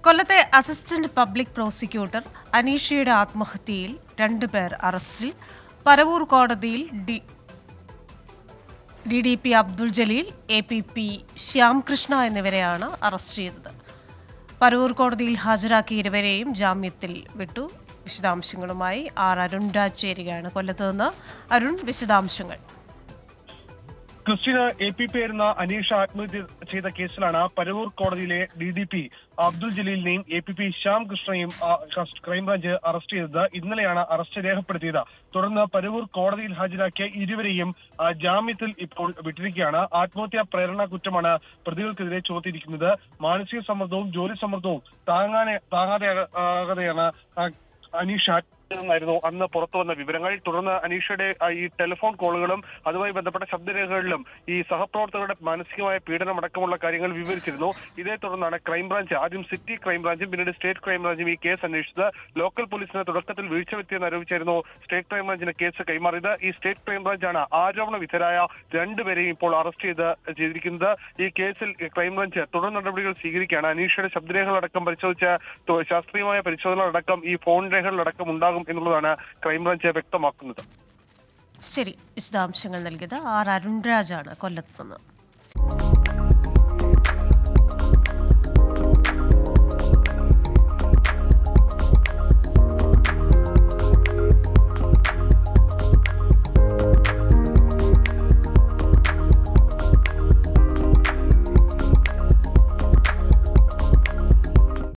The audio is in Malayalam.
കൊല്ലത്തെ അസിസ്റ്റന്റ് പബ്ലിക് പ്രോസിക്യൂട്ടർ അനീഷയുടെ ആത്മഹത്യയിൽ രണ്ടുപേർ അറസ്റ്റിൽ പരവൂർ കോടതിയിൽ D D D P Abdul Jaleel A P P Shyamkrishna എന്നിവരെയാണ് അറസ്റ്റ് ചെയ്തത് പരവൂർ കോടതിയിൽ ഹാജരാക്കിയ ഇരുവരെയും ജാമ്യത്തിൽ വിട്ടു വിശദാംശങ്ങളുമായി ആർ അരുൺ രാജ് ചേരുകയാണ് കൊല്ലത്ത് നിന്ന് അരുൺ വിശദാംശങ്ങൾ ക്രിസ്റ്റീന എ പി പി ആയിരുന്ന അനീഷ ആത്മഹത്യ ചെയ്ത കേസിലാണ് പരവൂർ കോടതിയിലെ ഡി ഡി പി അബ്ദുൾ ജലീലിനെയും എ പി പി ശ്യാം കൃഷ്ണയും ആ, കസ്- ക്രൈംബ്രാഞ്ച് അറസ്റ്റ് ചെയ്തത് ഇന്നലെയാണ് അറസ്റ്റ് രേഖപ്പെടുത്തിയത് തുടർന്ന് പരവൂർ കോടതിയിൽ ഹാജരാക്കിയ ഇരുവരെയും ആ, ജാമ്യത്തിൽ ഇപ്പോൾ വിട്ടിരിക്കുകയാണ് ആത്മഹത്യാ പ്രേരണ കുറ്റമാണ് പ്രതികൾക്കെതിരെ ചുമത്തിയിരിക്കുന്നത് മാനസിക സമ്മർദ്ദവും ജോലി സമ്മർദ്ദവും താങ്ങാനെ താങ്ങാതെ ആകാതെയാണ് ആ, അനീഷ എന്നായിരുന്നു അന്ന് പുറത്തു വന്ന വിവരങ്ങൾ തുടർന്ന് അനീഷയുടെ ആ, ഈ ടെലിഫോൺ കോളുകളും അതുമായി ബന്ധപ്പെട്ട ശബ്ദരേഖകളിലും ഈ സഹപ്രവർത്തകരുടെ മാനസികമായ പീഡനം അടക്കമുള്ള കാര്യങ്ങൾ വിവരിച്ചിരുന്നു ഇതേ തുടർന്നാണ് ക്രൈംബ്രാഞ്ച് ആദ്യം സിറ്റി ക്രൈംബ്രാഞ്ചും പിന്നീട് സ്റ്റേറ്റ് ക്രൈംബ്രാഞ്ചും ഈ കേസ് അന്വേഷിച്ചത് ലോക്കൽ പോലീസിന് തുടക്കത്തിൽ വീഴ്ച വ്യക്തിയെന്ന് ആരോപിച്ചായിരുന്നു സ്റ്റേറ്റ് ക്രൈംബ്രാഞ്ചിന് കേസ് കൈമാറിയത് ഈ സ്റ്റേറ്റ് ക്രൈംബ്രാഞ്ചാണ് ആരോപണ വിധേയരായ രണ്ടുപേരെയും ഇപ്പോൾ അറസ്റ്റ് ചെയ്ത് ചെയ്തിരിക്കുന്നത് ഈ കേസിൽ ക്രൈംബ്രാഞ്ച് തുടർ നടപടികൾ സ്വീകരിക്കുകയാണ് അനീഷയുടെ ശബ്ദരേഖകളടക്കം പരിശോധിച്ച തൊ- ശാസ്ത്രീയമായ പരിശോധനകളടക്കം ഈ ഫോൺ രേഖകളടക്കം ഉണ്ടാകും എന്നുള്ളതാണ് ക്രൈംബ്രാഞ്ച് വ്യക്തമാക്കുന്നത് ശരി വിശദാംശങ്ങൾ നൽകിയത് ആർ അരുൺ രാജാണ് കൊല്ലത്ത് നിന്ന്